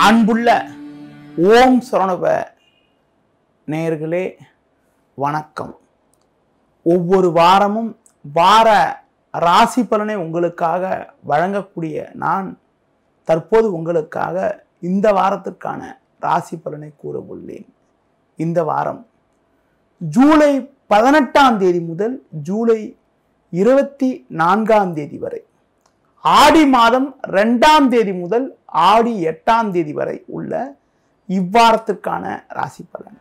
அன்புள்ள ஓம் சரணப நேயர்களே வணக்கம் ஒவ்வொரு வாரமும் வார ராசி பலனை உங்களுக்காக வழங்கக்கூடிய நான் தற்போது உங்களுக்காக இந்த வாரத்திற்கான ராசி பலனை கூற உள்ளேன் இந்த வாரம் ஜூலை பதினெட்டாம் தேதி முதல் ஜூலை இருபத்தி நான்காம் தேதி வரை ஆடி மாதம் ரெண்டாம் தேதி முதல் ஆடி எட்டாம் தேதி வரை உள்ள இவ்வாரத்திற்கான ராசி பலன்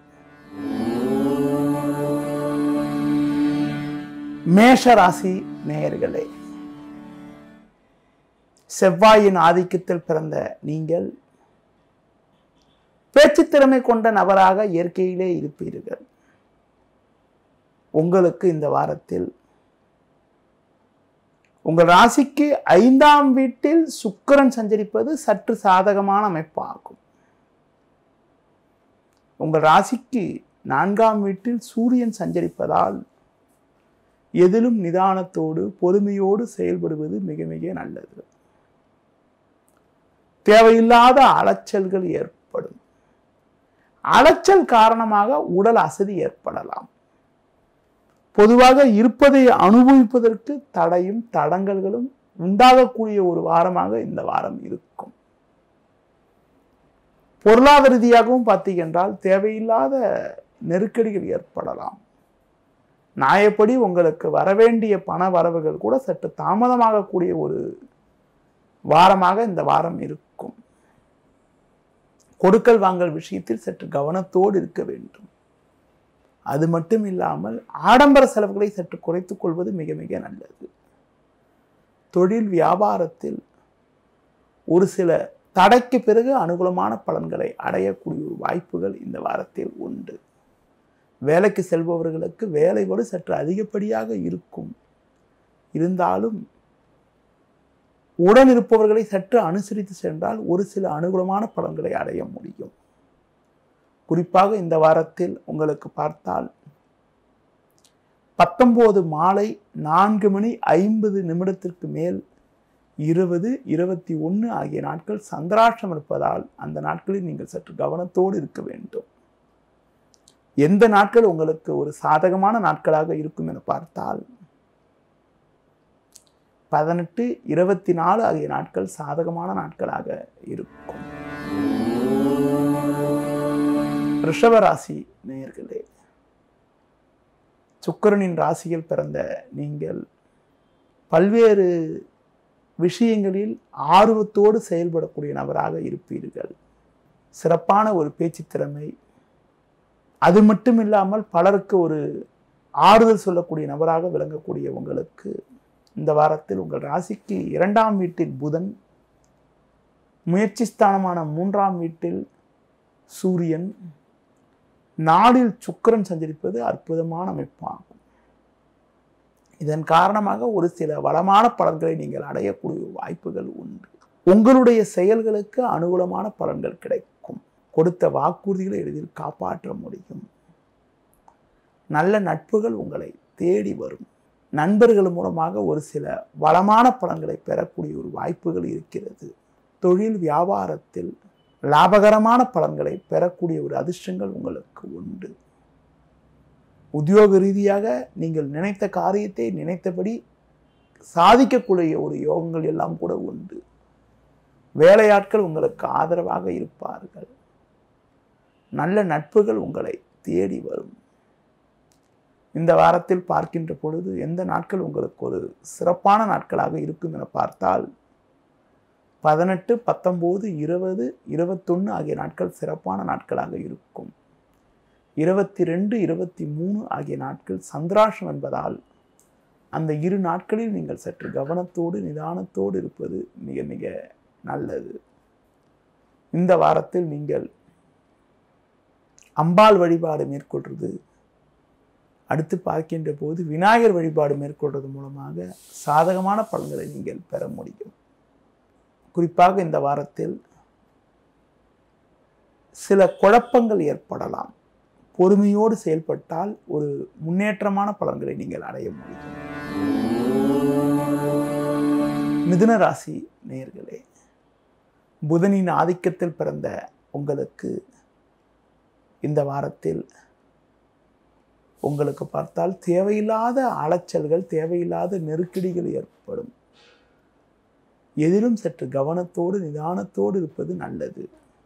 மேஷ ராசி நேயர்களே செவ்வாயின் ஆதிக்கத்தில் பிறந்த நீங்கள் பேச்சு திறமை கொண்ட நபராக இயற்கையிலே இருப்பீர்கள் உங்களுக்கு இந்த வாரத்தில் உங்கள் ராசிக்கு ஐந்தாம் வீட்டில் சுக்கிரன் சஞ்சரிப்பது சற்று சாதகமான அமைப்பாகும் உங்கள் ராசிக்கு நான்காம் வீட்டில் சூரியன் சஞ்சரிப்பதால் எதிலும் நிதானத்தோடு பொறுமையோடு செயல்படுவது மிக மிக நல்லது தேவையில்லாத அலைச்சல்கள் ஏற்படும் அலைச்சல் காரணமாக உடல் அசதி ஏற்படலாம் பொதுவாக இருப்பதை அனுபவிப்பதற்கு தடையும் தடங்கல்களும் உண்டாகக்கூடிய ஒரு வாரமாக இந்த வாரம் இருக்கும் பொருளாதார ரீதியாகவும் பார்த்தீங்கன்றால் தேவையில்லாத நெருக்கடிகள் ஏற்படலாம் நியாயப்படி உங்களுக்கு வரவேண்டிய பண வரவுகள் கூட சற்று தாமதமாகக்கூடிய ஒரு வாரமாக இந்த வாரம் இருக்கும் கொடுக்கல் வாங்கல் விஷயத்தில் சற்று கவனத்தோடு இருக்க வேண்டும் அது மட்டும் இல்லாமல் ஆடம்பர செலவுகளை சற்று குறைத்துக் கொள்வது மிக மிக நல்லது தொழில் வியாபாரத்தில் ஒரு சில தடைக்கு பிறகு அனுகூலமான பலன்களை அடையக்கூடிய ஒரு வாய்ப்புகள் இந்த வாரத்தில் உண்டு வேலைக்கு செல்பவர்களுக்கு வேலை வலு சற்று அதிகப்படியாக இருக்கும் இருந்தாலும் உடன் இருப்பவர்களை சற்று அனுசரித்து சென்றால் ஒரு சில அனுகூலமான பலன்களை அடைய முடியும் குறிப்பாக இந்த வாரத்தில் உங்களுக்கு பார்த்தால் பத்தொன்பது மாலை நான்கு மணி ஐம்பது நிமிடத்திற்கு மேல் இருபது இருபத்தி ஒன்று ஆகிய நாட்கள் சந்திராஷ்டம் இருப்பதால் அந்த நாட்களில் நீங்கள் சற்று கவனத்தோடு இருக்க வேண்டும் எந்த நாட்கள் உங்களுக்கு ஒரு சாதகமான நாட்களாக இருக்கும் என பார்த்தால் பதினெட்டு இருபத்தி நாலு ஆகிய நாட்கள் சாதகமான நாட்களாக இருக்கும் ரிஷபராசி நேயர்களே சுக்கரனின் ராசியில் பிறந்த நீங்கள் பல்வேறு விஷயங்களில் ஆர்வத்தோடு செயல்படக்கூடிய நபராக இருப்பீர்கள் சிறப்பான ஒரு பேச்சு திறமை அது மட்டும் இல்லாமல் பலருக்கு ஒரு ஆறுதல் சொல்லக்கூடிய நபராக விளங்கக்கூடிய உங்களுக்கு இந்த வாரத்தில் உங்கள் ராசிக்கு இரண்டாம் வீட்டில் புதன் முயற்சி ஸ்தானமான மூன்றாம் வீட்டில் சூரியன் நாடில் சுக்கரன் சஞ்சரிப்பது அற்புதமான அமைப்பாகும் இதன் காரணமாக ஒரு சில வளமான பலன்களை நீங்கள் அடையக்கூடிய வாய்ப்புகள் உண்டு உங்களுடைய செயல்களுக்கு அனுகூலமான பலன்கள் கிடைக்கும் கொடுத்த வாக்குறுதிகளை எளிதில் காப்பாற்ற முடியும் நல்ல நட்புகள் உங்களை தேடி வரும் நண்பர்கள் மூலமாக ஒரு சில வளமான பலன்களை பெறக்கூடிய ஒரு வாய்ப்புகள் இருக்கிறது தொழில் வியாபாரத்தில் லாபகரமான பலன்களை பெறக்கூடிய ஒரு அதிர்ஷ்டங்கள் உங்களுக்கு உண்டு உத்தியோக ரீதியாக நீங்கள் நினைத்த காரியத்தை நினைத்தபடி சாதிக்கக்கூடிய ஒரு யோகங்கள் எல்லாம் கூட உண்டு வேலையாட்கள் உங்களுக்கு ஆதரவாக இருப்பார்கள் நல்ல நட்புகள் உங்களை தேடி வரும் இந்த வாரத்தில் பார்க்கின்ற பொழுது எந்த நாட்கள் உங்களுக்கு ஒரு சிறப்பான நாட்களாக இருக்கும் என பார்த்தால் பதினெட்டு பத்தொம்போது இருபது இருபத்தொன்று ஆகிய நாட்கள் சிறப்பான நாட்களாக இருக்கும் இருபத்தி ரெண்டு இருபத்தி மூணு ஆகிய நாட்கள் சந்திராஷம் என்பதால் அந்த இரு நாட்களில் நீங்கள் சற்று கவனத்தோடு நிதானத்தோடு இருப்பது மிக மிக நல்லது இந்த வாரத்தில் நீங்கள் அம்பாள் வழிபாடு மேற்கொள்வது அடுத்து பார்க்கின்ற போது விநாயகர் வழிபாடு மேற்கொள்வது மூலமாக சாதகமான பலன்களை நீங்கள் பெற முடியும் குறிப்பாக இந்த வாரத்தில் சில குழப்பங்கள் ஏற்படலாம் பொறுமையோடு செயல்பட்டால் ஒரு முன்னேற்றமான பலன்களை நீங்கள் அடைய முடியும் மிதுன ராசி நேயர்களே புதனின் ஆதிக்கத்தில் பிறந்த உங்களுக்கு இந்த வாரத்தில் உங்களுக்கு பார்த்தால் தேவையில்லாத அலைச்சல்கள் தேவையில்லாத நெருக்கடிகள் ஏற்படும் எதிலும் சற்று கவனத்தோடு நிதானத்தோடு இருப்பது நல்லது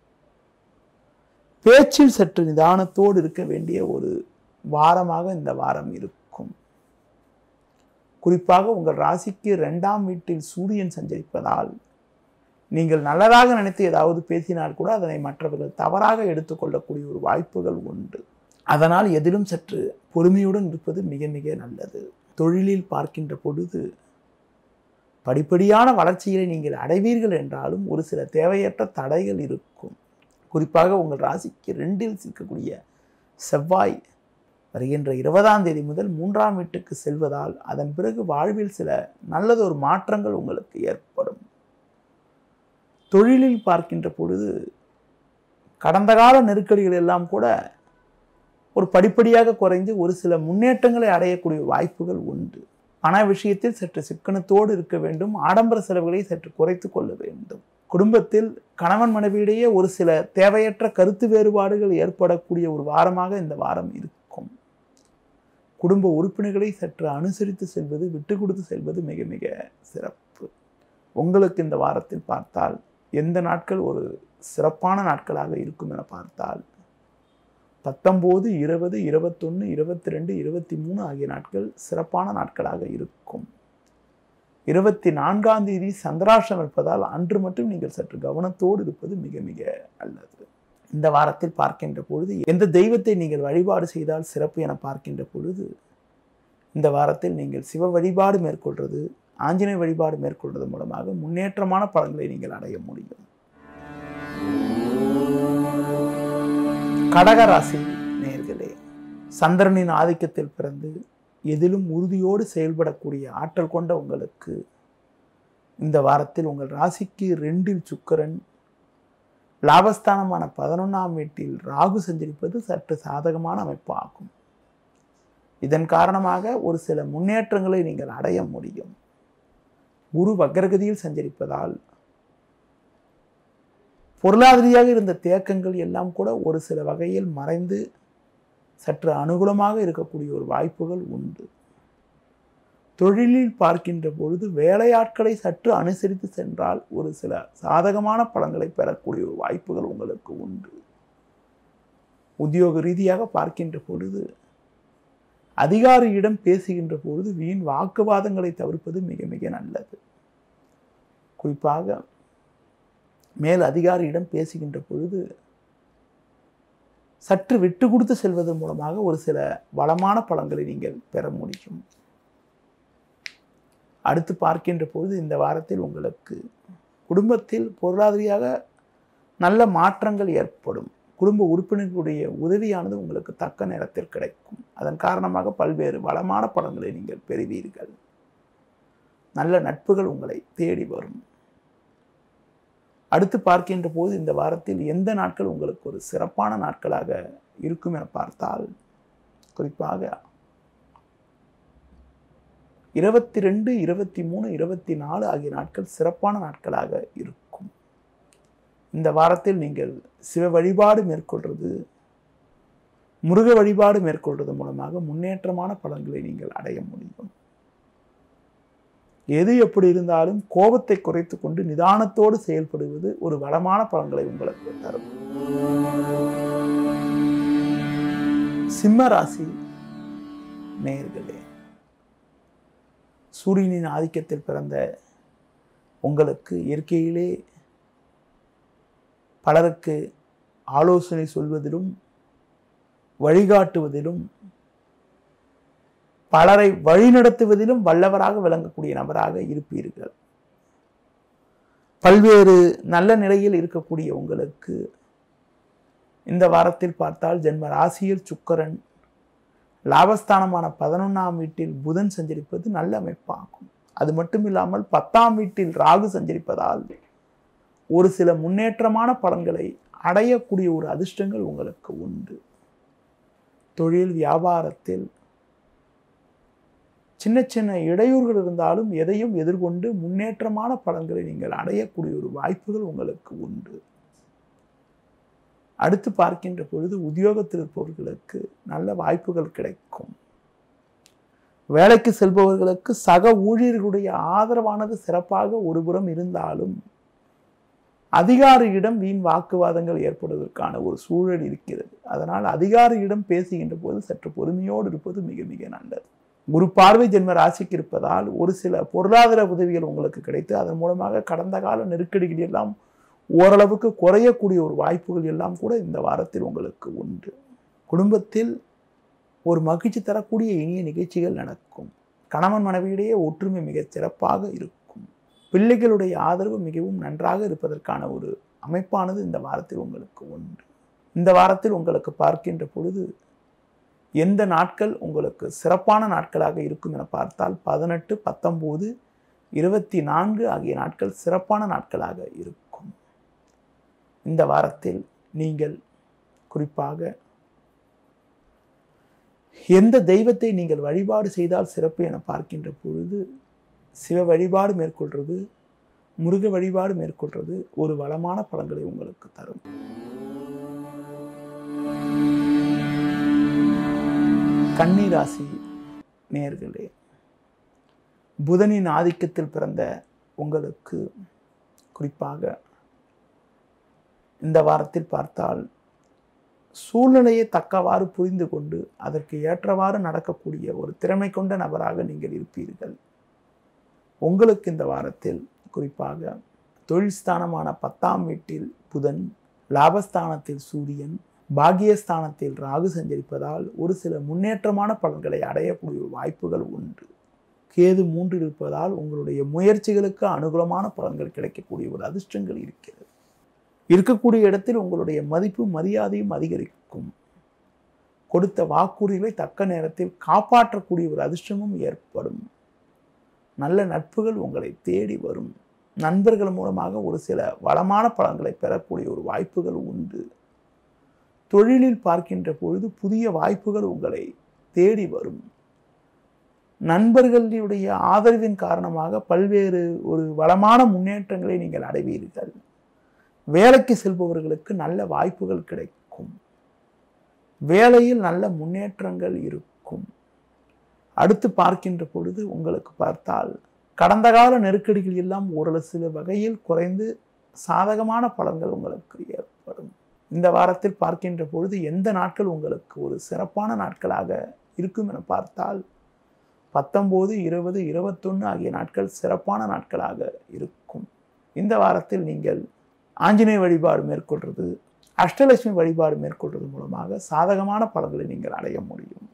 பேச்சில் சற்று நிதானத்தோடு இருக்க வேண்டிய ஒரு வாரமாக இந்த வாரம் இருக்கும் குறிப்பாக உங்கள் ராசிக்கு இரண்டாம் வீட்டில் சூரியன் சஞ்சரிப்பதால் நீங்கள் நல்லதாக நினைத்து ஏதாவது பேசினால் கூட அதனை மற்றவர்கள் தவறாக எடுத்துக்கொள்ளக்கூடிய ஒரு வாய்ப்புகள் உண்டு அதனால் எதிலும் சற்று பொறுமையுடன் இருப்பது மிக மிக நல்லது தொழிலில் பார்க்கின்ற பொழுது படிப்படியான வளர்ச்சிகளை நீங்கள் அடைவீர்கள் என்றாலும் ஒரு சில தேவையற்ற தடைகள் இருக்கும் குறிப்பாக உங்கள் ராசிக்கு ரெண்டில் இருக்கக்கூடிய செவ்வாய் வருகின்ற இருபதாம் தேதி முதல் மூன்றாம் வீட்டுக்கு செல்வதால் அதன் பிறகு வாழ்வில் சில நல்லதொரு மாற்றங்கள் உங்களுக்கு ஏற்படும் தொழிலில் பார்க்கின்ற பொழுது கடந்த கால நெருக்கடிகள் எல்லாம் கூட ஒரு படிப்படியாக குறைந்து ஒரு சில முன்னேற்றங்களை அடையக்கூடிய வாய்ப்புகள் உண்டு பண விஷயத்தில் சற்று சிக்கனத்தோடு இருக்க வேண்டும் ஆடம்பர செலவுகளை சற்று குறைத்து கொள்ள வேண்டும் குடும்பத்தில் கணவன் மனைவியிடையே ஒரு சில தேவையற்ற கருத்து வேறுபாடுகள் ஏற்படக்கூடிய ஒரு வாரமாக இந்த வாரம் இருக்கும் குடும்ப உறுப்பினர்களை சற்று அனுசரித்து செல்வது விட்டு கொடுத்து செல்வது மிக மிக சிறப்பு உங்களுக்கு இந்த வாரத்தில் பார்த்தால் எந்த நாட்கள் ஒரு சிறப்பான நாட்களாக இருக்கும் என பார்த்தால் பத்தொம்போது இருபது இருபத்தொன்று இருபத்தி ரெண்டு இருபத்தி மூணு ஆகிய நாட்கள் சிறப்பான நாட்களாக இருக்கும் இருபத்தி நான்காம் தேதி சந்திராஷ்டம் இருப்பதால் அன்று மட்டும் நீங்கள் சற்று கவனத்தோடு இருப்பது மிக மிக நல்லது இந்த வாரத்தில் பார்க்கின்ற பொழுது எந்த தெய்வத்தை நீங்கள் வழிபாடு செய்தால் சிறப்பு என பார்க்கின்ற பொழுது இந்த வாரத்தில் நீங்கள் சிவ வழிபாடு மேற்கொள்வது ஆஞ்சநேய வழிபாடு மேற்கொள்வது மூலமாக முன்னேற்றமான பலன்களை நீங்கள் அடைய முடியும் கடகராசி நேர்களே சந்திரனின் ஆதிக்கத்தில் பிறந்து எதிலும் உறுதியோடு செயல்படக்கூடிய ஆற்றல் கொண்ட உங்களுக்கு இந்த வாரத்தில் உங்கள் ராசிக்கு ரெண்டில் சுக்கரன் லாபஸ்தானமான பதினொன்றாம் வீட்டில் ராகு சஞ்சரிப்பது சற்று சாதகமான அமைப்பு ஆகும் இதன் காரணமாக ஒரு சில முன்னேற்றங்களை நீங்கள் அடைய முடியும் குரு வக்ரகதியில் சஞ்சரிப்பதால் பொருளாதாரியாக இருந்த தேக்கங்கள் எல்லாம் கூட ஒரு சில வகையில் மறைந்து சற்று அனுகூலமாக இருக்கக்கூடிய ஒரு வாய்ப்புகள் உண்டு தொழிலில் பார்க்கின்ற பொழுது வேலையாட்களை சற்று அனுசரித்து சென்றால் ஒரு சில சாதகமான பலன்களை பெறக்கூடிய ஒரு வாய்ப்புகள் உங்களுக்கு உண்டு உத்தியோக ரீதியாக பார்க்கின்ற பொழுது அதிகாரியிடம் பேசுகின்ற பொழுது வீண் வாக்குவாதங்களை தவிர்ப்பது மிக மிக நல்லது குறிப்பாக மேல் அதிகாரியிடம் பேசுகின்ற பொழுது சற்று விட்டு கொடுத்து செல்வதன் மூலமாக ஒரு சில வளமான பலன்களை நீங்கள் பெற முடியும் அடுத்து பார்க்கின்ற பொழுது இந்த வாரத்தில் உங்களுக்கு குடும்பத்தில் பொருளாதாரியாக நல்ல மாற்றங்கள் ஏற்படும் குடும்ப உறுப்பினர்களுடைய உதவியானது உங்களுக்கு தக்க நேரத்தில் கிடைக்கும் அதன் காரணமாக பல்வேறு வளமான பலன்களை நீங்கள் பெறுவீர்கள் நல்ல நட்புகள் உங்களை தேடி வரும் அடுத்து பார்க்கின்ற போது இந்த வாரத்தில் எந்த நாட்கள் உங்களுக்கு ஒரு சிறப்பான நாட்களாக இருக்கும் என பார்த்தால் குறிப்பாக இருபத்தி ரெண்டு இருபத்தி மூணு இருபத்தி நாலு ஆகிய நாட்கள் சிறப்பான நாட்களாக இருக்கும் இந்த வாரத்தில் நீங்கள் சிவ வழிபாடு மேற்கொள்வது முருக வழிபாடு மேற்கொள்வது மூலமாக முன்னேற்றமான பலன்களை நீங்கள் அடைய முடியும் எது எப்படி இருந்தாலும் கோபத்தை குறைத்து கொண்டு நிதானத்தோடு செயல்படுவது ஒரு வளமான பலன்களை உங்களுக்கு தரும் சிம்ம ராசி நேயர்களே சூரியனின் ஆதிக்கத்தில் பிறந்த உங்களுக்கு இயற்கையிலே பலருக்கு ஆலோசனை சொல்வதிலும் வழிகாட்டுவதிலும் பலரை வழிநடத்துவதிலும் வல்லவராக விளங்கக்கூடிய நபராக இருப்பீர்கள் பல்வேறு நல்ல நிலையில் இருக்கக்கூடிய உங்களுக்கு இந்த வாரத்தில் பார்த்தால் ஜென்ம ராசியில் சுக்கரன் லாபஸ்தானமான பதினொன்றாம் வீட்டில் புதன் சஞ்சரிப்பது நல்ல அமைப்பாகும் அது மட்டும் இல்லாமல் பத்தாம் வீட்டில் ராகு சஞ்சரிப்பதால் ஒரு சில முன்னேற்றமான பலன்களை அடையக்கூடிய ஒரு அதிர்ஷ்டங்கள் உங்களுக்கு உண்டு தொழில் வியாபாரத்தில் சின்ன சின்ன இடையூறுகள் இருந்தாலும் எதையும் எதிர்கொண்டு முன்னேற்றமான பலன்களை நீங்கள் அடையக்கூடிய ஒரு வாய்ப்புகள் உங்களுக்கு உண்டு அடுத்து பார்க்கின்ற பொழுது உத்தியோகத்தில் இருப்பவர்களுக்கு நல்ல வாய்ப்புகள் கிடைக்கும் வேலைக்கு செல்பவர்களுக்கு சக ஊழியர்களுடைய ஆதரவானது சிறப்பாக ஒருபுறம் இருந்தாலும் அதிகாரியிடம் வீண் வாக்குவாதங்கள் ஏற்படுவதற்கான ஒரு சூழல் இருக்கிறது அதனால் அதிகாரியிடம் பேசுகின்ற போது சற்று பொறுமையோடு இருப்பது மிக மிக நல்லது குரு பார்வை ஜென்ம ராசிக்கு இருப்பதால் ஒரு சில பொருளாதார உதவிகள் உங்களுக்கு கிடைத்து அதன் மூலமாக கடந்த கால நெருக்கடிகள் எல்லாம் ஓரளவுக்கு குறையக்கூடிய ஒரு வாய்ப்புகள் எல்லாம் கூட இந்த வாரத்தில் உங்களுக்கு உண்டு குடும்பத்தில் ஒரு மகிழ்ச்சி தரக்கூடிய இனிய நிகழ்ச்சிகள் நடக்கும் கணவன் மனைவியிடையே ஒற்றுமை மிகச் சிறப்பாக இருக்கும் பிள்ளைகளுடைய ஆதரவு மிகவும் நன்றாக இருப்பதற்கான ஒரு அமைப்பானது இந்த வாரத்தில் உங்களுக்கு உண்டு இந்த வாரத்தில் உங்களுக்கு பார்க்கின்ற பொழுது எந்த நாட்கள் உங்களுக்கு சிறப்பான நாட்களாக இருக்கும் என பார்த்தால் பதினெட்டு பத்தொம்போது இருபத்தி நான்கு ஆகிய நாட்கள் சிறப்பான நாட்களாக இருக்கும் இந்த வாரத்தில் நீங்கள் குறிப்பாக எந்த தெய்வத்தை நீங்கள் வழிபாடு செய்தால் சிறப்பு என பார்க்கின்ற பொழுது சிவ வழிபாடு மேற்கொள்வது முருக வழிபாடு மேற்கொள்வது ஒரு வளமான பலன்களை உங்களுக்கு தரும் கன்னிராசி நேர்களே புதனின் ஆதிக்கத்தில் பிறந்த உங்களுக்கு குறிப்பாக இந்த வாரத்தில் பார்த்தால் சூழ்நிலையை தக்கவாறு புரிந்து கொண்டு அதற்கு ஏற்றவாறு நடக்கக்கூடிய ஒரு திறமை கொண்ட நபராக நீங்கள் இருப்பீர்கள் உங்களுக்கு இந்த வாரத்தில் குறிப்பாக தொழில் ஸ்தானமான பத்தாம் வீட்டில் புதன் லாபஸ்தானத்தில் சூரியன் பாகியஸ்தானத்தில் ராகு சஞ்சரிப்பதால் ஒரு சில முன்னேற்றமான பலன்களை அடையக்கூடிய வாய்ப்புகள் உண்டு கேது மூன்று இருப்பதால் உங்களுடைய முயற்சிகளுக்கு அனுகூலமான பலன்கள் கிடைக்கக்கூடிய ஒரு அதிர்ஷ்டங்கள் இருக்கிறது இருக்கக்கூடிய இடத்தில் உங்களுடைய மதிப்பு மரியாதையும் அதிகரிக்கும் கொடுத்த வாக்குறுதிகளை தக்க நேரத்தில் காப்பாற்றக்கூடிய ஒரு அதிர்ஷ்டமும் ஏற்படும் நல்ல நட்புகள் உங்களை தேடி வரும் நண்பர்கள் மூலமாக ஒரு சில வளமான பலன்களை பெறக்கூடிய ஒரு வாய்ப்புகள் உண்டு தொழிலில் பார்க்கின்ற பொழுது புதிய வாய்ப்புகள் உங்களை தேடி வரும் நண்பர்களுடைய ஆதரவின் காரணமாக பல்வேறு ஒரு வளமான முன்னேற்றங்களை நீங்கள் அடைவீர்கள் வேலைக்கு செல்பவர்களுக்கு நல்ல வாய்ப்புகள் கிடைக்கும் வேலையில் நல்ல முன்னேற்றங்கள் இருக்கும் அடுத்து பார்க்கின்ற பொழுது உங்களுக்கு பார்த்தால் கடந்த கால நெருக்கடிகள் எல்லாம் ஒரு சில வகையில் குறைந்து சாதகமான பலன்கள் உங்களுக்கு ஏற்படும் இந்த வாரத்தில் பார்க்கின்ற பொழுது எந்த நாட்கள் உங்களுக்கு ஒரு சிறப்பான நாட்களாக இருக்கும் என பார்த்தால் பத்தொம்போது இருபது இருபத்தொன்று ஆகிய நாட்கள் சிறப்பான நாட்களாக இருக்கும் இந்த வாரத்தில் நீங்கள் ஆஞ்சநேய வழிபாடு மேற்கொள்வது அஷ்டலட்சுமி வழிபாடு மேற்கொள்வது மூலமாக சாதகமான பலன்களை நீங்கள் அடைய முடியும்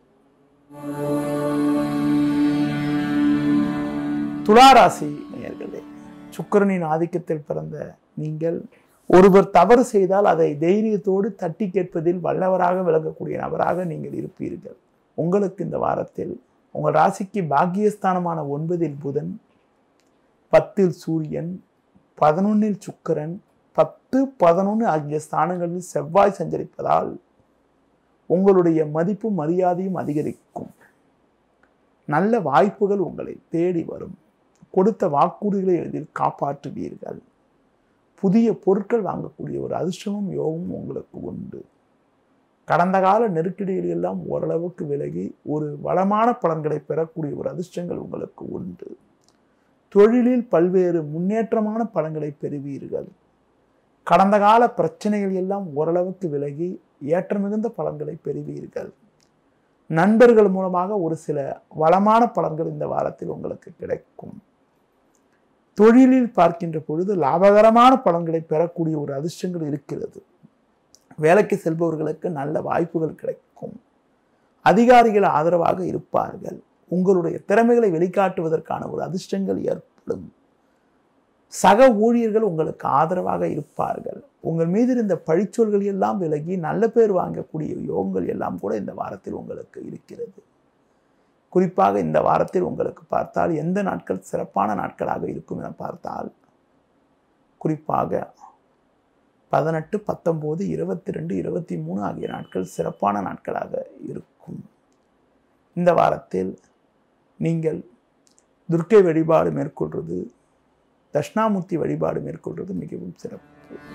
துளாராசி நேயர்களே சுக்கிரனின் ஆதிக்கத்தில் பிறந்த நீங்கள் ஒருவர் தவறு செய்தால் அதை தைரியத்தோடு தட்டி கேட்பதில் வல்லவராக விளங்கக்கூடிய நபராக நீங்கள் இருப்பீர்கள் உங்களுக்கு இந்த வாரத்தில் உங்கள் ராசிக்கு பாக்கியஸ்தானமான ஒன்பதில் புதன் பத்தில் சூரியன் பதினொன்னில் சுக்கிரன் பத்து பதினொன்று ஆகிய ஸ்தானங்களில் செவ்வாய் சஞ்சரிப்பதால் உங்களுடைய மதிப்பும் மரியாதையும் அதிகரிக்கும் நல்ல வாய்ப்புகள் உங்களை தேடி வரும் கொடுத்த வாக்குறுதிகளை எதில் காப்பாற்றுவீர்கள் புதிய பொருட்கள் வாங்கக்கூடிய ஒரு அதிர்ஷ்டமும் யோகமும் உங்களுக்கு உண்டு கடந்த கால நெருக்கடிகள் எல்லாம் ஓரளவுக்கு விலகி ஒரு வளமான பலன்களை பெறக்கூடிய ஒரு அதிர்ஷ்டங்கள் உங்களுக்கு உண்டு தொழிலில் பல்வேறு முன்னேற்றமான பலன்களை பெறுவீர்கள் கடந்த கால பிரச்சனைகள் எல்லாம் ஓரளவுக்கு விலகி ஏற்ற மிகுந்த பலன்களை பெறுவீர்கள் நண்பர்கள் மூலமாக ஒரு சில வளமான பலன்கள் இந்த வாரத்தில் உங்களுக்கு கிடைக்கும் தொழிலில் பார்க்கின்ற பொழுது லாபகரமான பலன்களை பெறக்கூடிய ஒரு அதிர்ஷ்டங்கள் இருக்கிறது வேலைக்கு செல்பவர்களுக்கு நல்ல வாய்ப்புகள் கிடைக்கும் அதிகாரிகள் ஆதரவாக இருப்பார்கள் உங்களுடைய திறமைகளை வெளிக்காட்டுவதற்கான ஒரு அதிர்ஷ்டங்கள் ஏற்படும் சக ஊழியர்கள் உங்களுக்கு ஆதரவாக இருப்பார்கள் உங்கள் மீது இருந்த பழிச்சொல்கள் எல்லாம் விலகி நல்ல பேர் வாங்கக்கூடிய யோகங்கள் எல்லாம் கூட இந்த வாரத்தில் உங்களுக்கு இருக்கிறது குறிப்பாக இந்த வாரத்தில் உங்களுக்கு பார்த்தால் எந்த நாட்கள் சிறப்பான நாட்களாக இருக்கும் என பார்த்தால் குறிப்பாக பதினெட்டு பத்தொம்போது இருபத்தி ரெண்டு இருபத்தி மூணு ஆகிய நாட்கள் சிறப்பான நாட்களாக இருக்கும் இந்த வாரத்தில் நீங்கள் துர்க்கை வழிபாடு மேற்கொள்வது தட்சிணாமூர்த்தி வழிபாடு மேற்கொள்வது மிகவும் சிறப்பு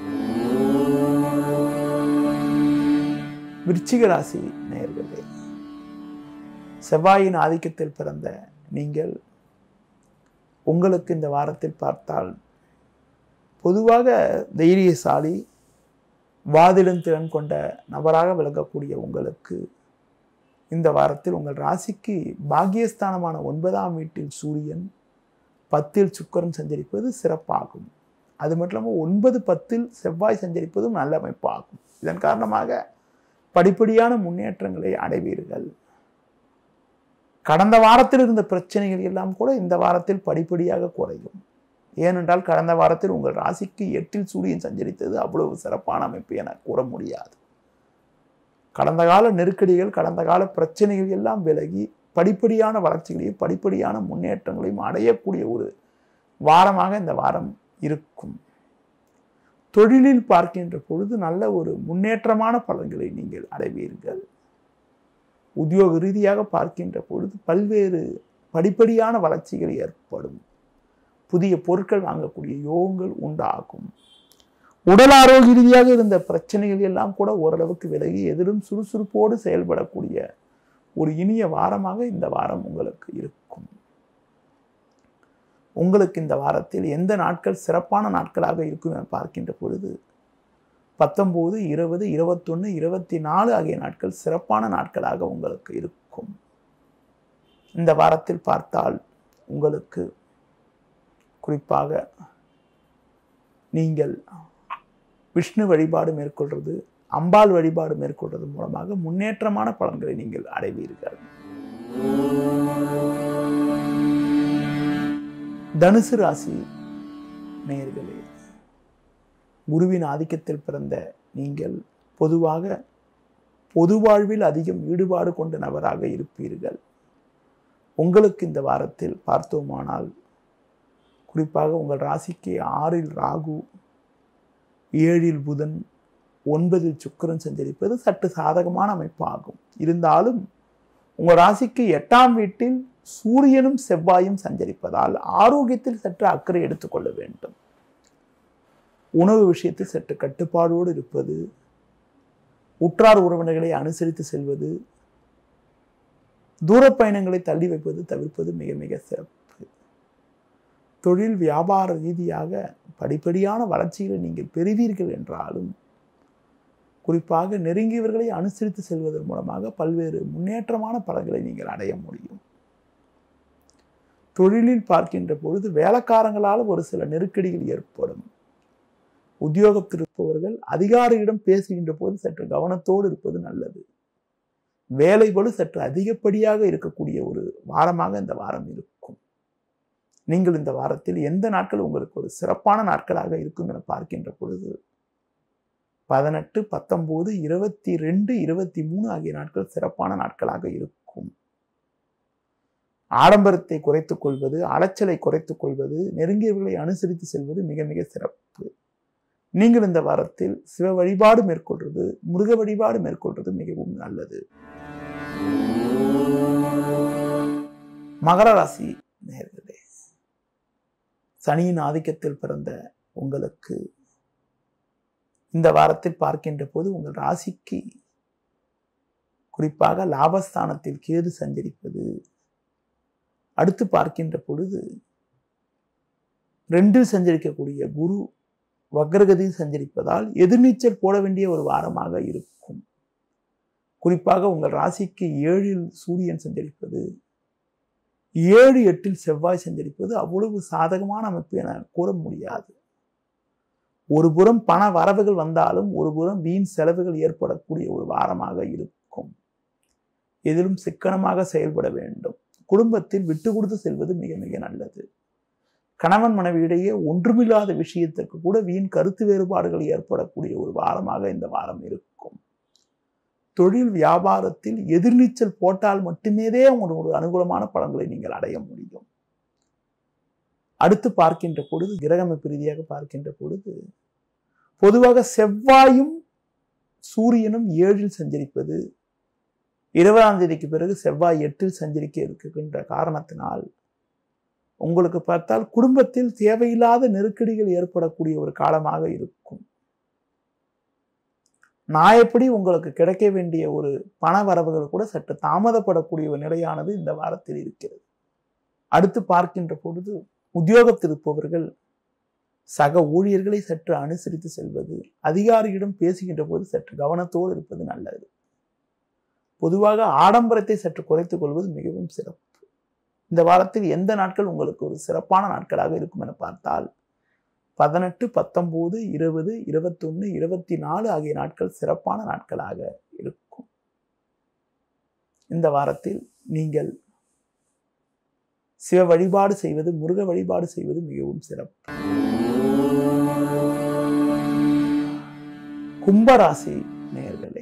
விருச்சிக ராசி நேயர்களே செவ்வாயின் ஆதிக்கத்தில் பிறந்த நீங்கள் உங்களுக்கு இந்த வாரத்தில் பார்த்தால் பொதுவாக தைரியசாலி வாதிடும் திறன் கொண்ட நபராக விளங்கக்கூடிய உங்களுக்கு இந்த வாரத்தில் உங்கள் ராசிக்கு பாக்கியஸ்தானமான ஒன்பதாம் வீட்டில் சூரியன் பத்தில் சுக்கரன் சஞ்சரிப்பது சிறப்பாகும் அது மட்டும் இல்லாமல் ஒன்பது பத்தில் செவ்வாய் சஞ்சரிப்பதும் நல்ல அமைப்பாகும் இதன் காரணமாக படிப்படியான முன்னேற்றங்களை அடைவீர்கள் கடந்த வாரத்தில் இருந்த பிரச்சனைகள் எல்லாம் கூட இந்த வாரத்தில் படிப்படியாக குறையும் ஏனென்றால் கடந்த வாரத்தில் உங்கள் ராசிக்கு எட்டில் சூரியன் சஞ்சரித்தது அவ்வளவு சிறப்பான அமைப்பு என கூற முடியாது கடந்த கால நெருக்கடிகள் கடந்த கால பிரச்சனைகள் எல்லாம் விலகி படிப்படியான வளர்ச்சிகளையும் படிப்படியான முன்னேற்றங்களையும் அடையக்கூடிய ஒரு வாரமாக இந்த வாரம் இருக்கும் தொழிலில் பார்க்கின்ற பொழுது நல்ல ஒரு முன்னேற்றமான பலன்களை நீங்கள் அடைவீர்கள் உத்தியோக ரீதியாக பார்க்கின்ற பொழுது பல்வேறு படிப்படியான வளர்ச்சிகள் ஏற்படும் புதிய பொருட்கள் வாங்கக்கூடிய யோகங்கள் உண்டாகும் உடல் ஆரோக்கிய ரீதியாக இருந்த பிரச்சனைகள் எல்லாம் கூட ஓரளவுக்கு விலகி எதிலும் சுறுசுறுப்போடு செயல்படக்கூடிய ஒரு இனிய வாரமாக இந்த வாரம் உங்களுக்கு இருக்கும் உங்களுக்கு இந்த வாரத்தில் எந்த நாட்கள் சிறப்பான நாட்களாக இருக்கும் என பார்க்கின்ற பொழுது பத்தொம்போது இருபது இருபத்தொன்று இருபத்தி நாலு ஆகிய நாட்கள் சிறப்பான நாட்களாக உங்களுக்கு இருக்கும் இந்த வாரத்தில் பார்த்தால் உங்களுக்கு குறிப்பாக நீங்கள் விஷ்ணு வழிபாடு மேற்கொள்வது அம்பாள் வழிபாடு மேற்கொள்வது மூலமாக முன்னேற்றமான பலன்களை நீங்கள் அடைவீர்கள் தனுசு ராசி நேயர்களே குருவின் ஆதிக்கத்தில் பிறந்த நீங்கள் பொதுவாக பொது வாழ்வில் அதிகம் ஈடுபாடு கொண்ட நபராக இருப்பீர்கள் உங்களுக்கு இந்த வாரத்தில் பார்த்தோமானால் குறிப்பாக உங்கள் ராசிக்கு ஆறில் ராகு ஏழில் புதன் ஒன்பதில் சுக்கிரன் சஞ்சரிப்பது சற்று சாதகமான அமைப்பாகும் இருந்தாலும் உங்கள் ராசிக்கு எட்டாம் வீட்டில் சூரியனும் செவ்வாயும் சஞ்சரிப்பதால் ஆரோக்கியத்தில் சற்று அக்கறை எடுத்துக்கொள்ள வேண்டும் உணவு விஷயத்தில் சற்று கட்டுப்பாடோடு இருப்பது உற்றார் உறவினர்களை அனுசரித்து செல்வது தூர பயணங்களை தள்ளி வைப்பது தவிர்ப்பது மிக மிக சிறப்பு தொழில் வியாபார ரீதியாக படிப்படியான வளர்ச்சிகளை நீங்கள் பெறுவீர்கள் என்றாலும் குறிப்பாக நெருங்கியவர்களை அனுசரித்து செல்வதன் மூலமாக பல்வேறு முன்னேற்றமான பலன்களை நீங்கள் அடைய முடியும் தொழிலில் பார்க்கின்ற பொழுது வேலைக்காரங்களால் ஒரு சில நெருக்கடிகள் ஏற்படும் உத்தியோகத்தில் இருப்பவர்கள் அதிகாரியிடம் பேசுகின்ற போது சற்று கவனத்தோடு இருப்பது நல்லது வேலை பளு சற்று அதிகப்படியாக இருக்கக்கூடிய ஒரு வாரமாக இந்த வாரம் இருக்கும் நீங்கள் இந்த வாரத்தில் எந்த நாட்கள் உங்களுக்கு ஒரு சிறப்பான நாட்களாக இருக்கும் என பார்க்கின்ற பொழுது பதினெட்டு பத்தொன்பது இருபத்தி ரெண்டு இருபத்தி மூணு ஆகிய நாட்கள் சிறப்பான நாட்களாக இருக்கும் ஆடம்பரத்தை குறைத்துக் கொள்வது அலைச்சலை குறைத்துக் கொள்வது நெருங்கியவர்களை அனுசரித்து செல்வது மிக மிக சிறப்பு நீங்கள் இந்த வாரத்தில் சிவ வழிபாடு மேற்கொள்வது முருக வழிபாடு மேற்கொள்வது மிகவும் நல்லது மகர ராசி நேர்களே சனியின் ஆதிக்கத்தில் பிறந்த உங்களுக்கு இந்த வாரத்தில் பார்க்கின்ற போது உங்கள் ராசிக்கு குறிப்பாக லாபஸ்தானத்தில் கேது சஞ்சரிப்பது அடுத்து பார்க்கின்ற பொழுது ரெண்டில் சஞ்சரிக்கக்கூடிய குரு வக்ரகதியில் சஞ்சரிப்பதால் எதிர்நீச்சல் போட வேண்டிய ஒரு வாரமாக இருக்கும் குறிப்பாக உங்கள் ராசிக்கு ஏழில் சூரியன் சஞ்சரிப்பது ஏழு எட்டில் செவ்வாய் சஞ்சரிப்பது அவ்வளவு சாதகமான அமைப்பு என கூற முடியாது ஒரு புறம் பண வரவுகள் வந்தாலும் ஒரு புறம் வீண் செலவுகள் ஏற்படக்கூடிய ஒரு வாரமாக இருக்கும் எதிலும் சிக்கனமாக செயல்பட வேண்டும் குடும்பத்தில் விட்டு கொடுத்து செல்வது மிக மிக நல்லது கணவன் மனைவியிடையே ஒன்றுமில்லாத விஷயத்திற்கு கூட வீண் கருத்து வேறுபாடுகள் ஏற்படக்கூடிய ஒரு வாரமாக இந்த வாரம் இருக்கும் தொழில் வியாபாரத்தில் எதிர்நீச்சல் போட்டால் மட்டுமேதே ஒரு அனுகூலமான பலன்களை நீங்கள் அடைய முடியும் அடுத்து பார்க்கின்ற பொழுது கிரகமைப்பு ரீதியாக பார்க்கின்ற பொழுது பொதுவாக செவ்வாயும் சூரியனும் ஏழில் சஞ்சரிப்பது இருபதாம் தேதிக்கு பிறகு செவ்வாய் எட்டில் சஞ்சரிக்க இருக்கின்ற காரணத்தினால் உங்களுக்கு பார்த்தால் குடும்பத்தில் தேவையில்லாத நெருக்கடிகள் ஏற்படக்கூடிய ஒரு காலமாக இருக்கும் நாயப்படி உங்களுக்கு கிடைக்க வேண்டிய ஒரு பண வரவுகள் கூட சற்று தாமதப்படக்கூடிய ஒரு நிலையானது இந்த வாரத்தில் இருக்கிறது அடுத்து பார்க்கின்ற பொழுது உத்தியோகத்தில் இருப்பவர்கள் சக ஊழியர்களை சற்று அனுசரித்து செல்வது அதிகாரியிடம் பேசுகின்ற போது சற்று கவனத்தோடு இருப்பது நல்லது பொதுவாக ஆடம்பரத்தை சற்று குறைத்துக் கொள்வது மிகவும் சிறப்பு இந்த வாரத்தில் எந்த நாட்கள் உங்களுக்கு ஒரு சிறப்பான நாட்களாக இருக்கும் என பார்த்தால் பதினெட்டு பத்தொன்பது இருபது இருபத்தொன்னு இருபத்தி நாலு ஆகிய நாட்கள் சிறப்பான நாட்களாக இருக்கும் இந்த வாரத்தில் நீங்கள் சிவ வழிபாடு செய்வது முருக வழிபாடு செய்வது மிகவும் சிறப்பு கும்பராசி நேயர்களே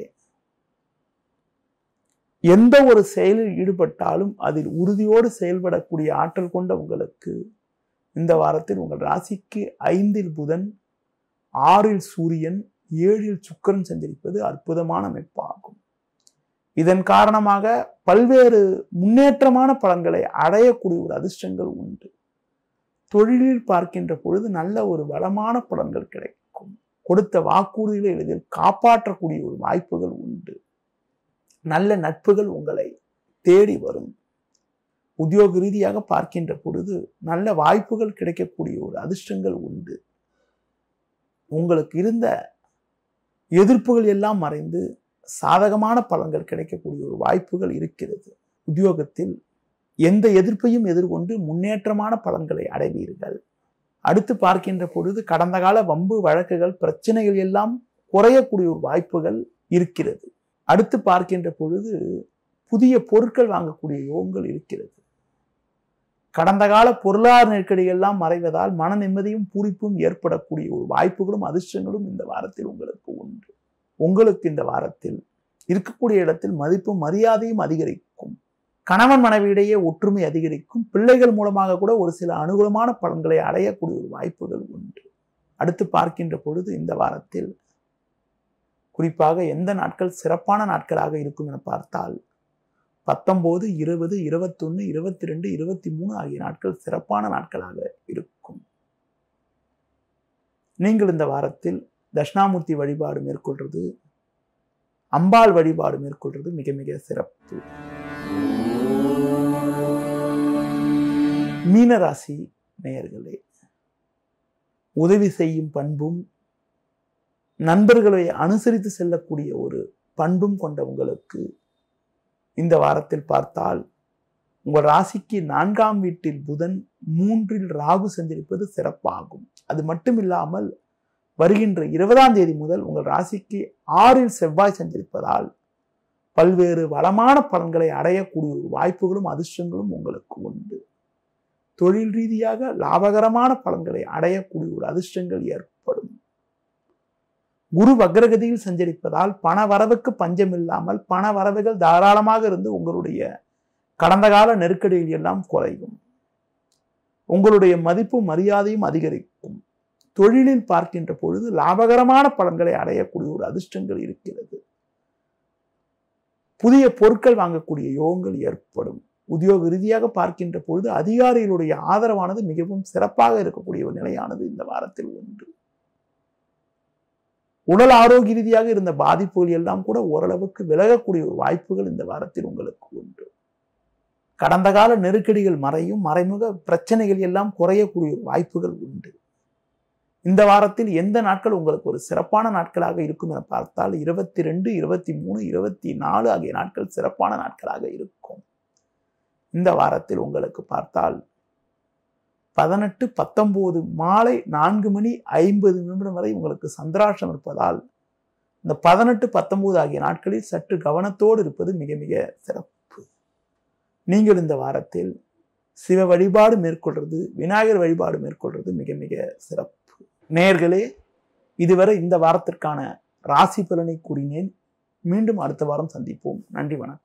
எந்த ஒரு செயலில் ஈடுபட்டாலும் அதில் உறுதியோடு செயல்படக்கூடிய ஆற்றல் கொண்ட உங்களுக்கு இந்த வாரத்தில் உங்கள் ராசிக்கு ஐந்தில் புதன் ஆறில் சூரியன் ஏழில் சுக்கரன் சஞ்சரிப்பது அற்புதமான அமைப்பாகும் இதன் காரணமாக பல்வேறு முன்னேற்றமான பலன்களை அடையக்கூடிய ஒரு அதிர்ஷ்டங்கள் உண்டு தொழிலில் பார்க்கின்ற பொழுது நல்ல ஒரு வளமான பலன்கள் கிடைக்கும் கொடுத்த வாக்குறுதிகளை எளிதில் காப்பாற்றக்கூடிய ஒரு வாய்ப்புகள் உண்டு நல்ல நட்புகள் உங்களை தேடி வரும் உத்தியோக ரீதியாக பார்க்கின்ற பொழுது நல்ல வாய்ப்புகள் கிடைக்கக்கூடிய ஒரு அதிர்ஷ்டங்கள் உண்டு உங்களுக்கு இருந்த எதிர்ப்புகள் எல்லாம் மறைந்து சாதகமான பலன்கள் கிடைக்கக்கூடிய ஒரு வாய்ப்புகள் இருக்கிறது உத்தியோகத்தில் எந்த எதிர்ப்பையும் எதிர்கொண்டு முன்னேற்றமான பலன்களை அடைவீர்கள் அடுத்து பார்க்கின்ற பொழுது கடந்த கால வம்பு வழக்குகள் பிரச்சனைகள் எல்லாம் குறையக்கூடிய ஒரு வாய்ப்புகள் இருக்கிறது அடுத்து பார்க்கின்ற பொழுது புதிய பொருட்கள் வாங்கக்கூடிய யோகங்கள் இருக்கிறது கடந்த கால பொருளாதார நெருக்கடிகள் எல்லாம் மறைவதால் மன நிம்மதியும் பூரிப்பும் ஏற்படக்கூடிய ஒரு வாய்ப்புகளும் அதிர்ஷ்டங்களும் இந்த வாரத்தில் உங்களுக்கு உண்டு உங்களுக்கு இந்த வாரத்தில் இருக்கக்கூடிய இடத்தில் மதிப்பும் மரியாதையும் அதிகரிக்கும் கணவன் மனைவியிடையே ஒற்றுமை அதிகரிக்கும் பிள்ளைகள் மூலமாக கூட ஒரு சில அனுகூலமான பலன்களை அடையக்கூடிய ஒரு வாய்ப்புகள் உண்டு அடுத்து பார்க்கின்ற பொழுது இந்த வாரத்தில் குறிப்பாக எந்த நாட்கள் சிறப்பான நாட்களாக இருக்கும் என பார்த்தால் பத்தொன்பது இருபது இருபத்தொன்னு இருபத்தி ரெண்டு இருபத்தி மூணு ஆகிய நாட்கள் சிறப்பான நாட்களாக இருக்கும் நீங்கள் இந்த வாரத்தில் தட்சிணாமூர்த்தி வழிபாடு மேற்கொள்றது அம்பாள் வழிபாடு மேற்கொள்றது மிக மிக சிறப்பு மீனராசி நேயர்களே உதவி செய்யும் பண்பும் நண்பர்களை அனுசரித்து செல்லக்கூடிய ஒரு பண்பும் கொண்ட உங்களுக்கு இந்த வாரத்தில் பார்த்தால் உங்கள் ராசிக்கு நான்காம் வீட்டில் புதன் மூன்றில் ராகு சஞ்சரிப்பது சிறப்பாகும் அது மட்டும் இல்லாமல் வருகின்ற இருபதாம் தேதி முதல் உங்கள் ராசிக்கு ஆறில் செவ்வாய் சஞ்சரிப்பதால் பல்வேறு வளமான பலன்களை அடையக்கூடிய ஒரு வாய்ப்புகளும் அதிர்ஷ்டங்களும் உங்களுக்கு உண்டு தொழில் ரீதியாக லாபகரமான பலன்களை அடையக்கூடிய ஒரு அதிர்ஷ்டங்கள் ஏற்படும் குரு வக்ரகதியில் சஞ்சரிப்பதால் பண வரவுக்கு பஞ்சம் இல்லாமல் பண வரவுகள் தாராளமாக இருந்து உங்களுடைய கடந்த கால நெருக்கடிகள் எல்லாம் குறையும் உங்களுடைய மதிப்பு மரியாதையும் அதிகரிக்கும் தொழிலில் பார்க்கின்ற பொழுது லாபகரமான பலன்களை அடையக்கூடிய ஒரு அதிர்ஷ்டங்கள் இருக்கிறது புதிய பொருட்கள் வாங்கக்கூடிய யோகங்கள் ஏற்படும் உத்தியோக ரீதியாக பார்க்கின்ற பொழுது அதிகாரிகளுடைய ஆதரவானது மிகவும் சிறப்பாக இருக்கக்கூடிய ஒரு நிலையானது இந்த வாரத்தில் உண்டு உடல் ஆரோக்கிய ரீதியாக இருந்த பாதிப்புகள் எல்லாம் கூட ஓரளவுக்கு விலகக்கூடிய ஒரு வாய்ப்புகள் இந்த வாரத்தில் உங்களுக்கு உண்டு கடந்த கால நெருக்கடிகள் மறையும் மறைமுக பிரச்சனைகள் எல்லாம் குறையக்கூடிய ஒரு வாய்ப்புகள் உண்டு இந்த வாரத்தில் எந்த நாட்கள் உங்களுக்கு ஒரு சிறப்பான நாட்களாக இருக்கும் என பார்த்தால் இருபத்தி ரெண்டு இருபத்தி மூணு இருபத்தி நாலு ஆகிய நாட்கள் சிறப்பான நாட்களாக இருக்கும் இந்த வாரத்தில் உங்களுக்கு பார்த்தால் பதினெட்டு பத்தொம்போது மாலை நான்கு மணி ஐம்பது நிமிடம் வரை உங்களுக்கு சந்திராஷ்டம் இருப்பதால் இந்த பதினெட்டு பத்தொன்பது ஆகிய நாட்களில் சற்று கவனத்தோடு இருப்பது மிக மிக சிறப்பு நீங்கள் இந்த வாரத்தில் சிவ வழிபாடு மேற்கொள்றது விநாயகர் வழிபாடு மேற்கொள்றது மிக மிக சிறப்பு நேர்களே இதுவரை இந்த வாரத்திற்கான ராசி பலனை கூறினேன் மீண்டும் அடுத்த வாரம் சந்திப்போம் நன்றி வணக்கம்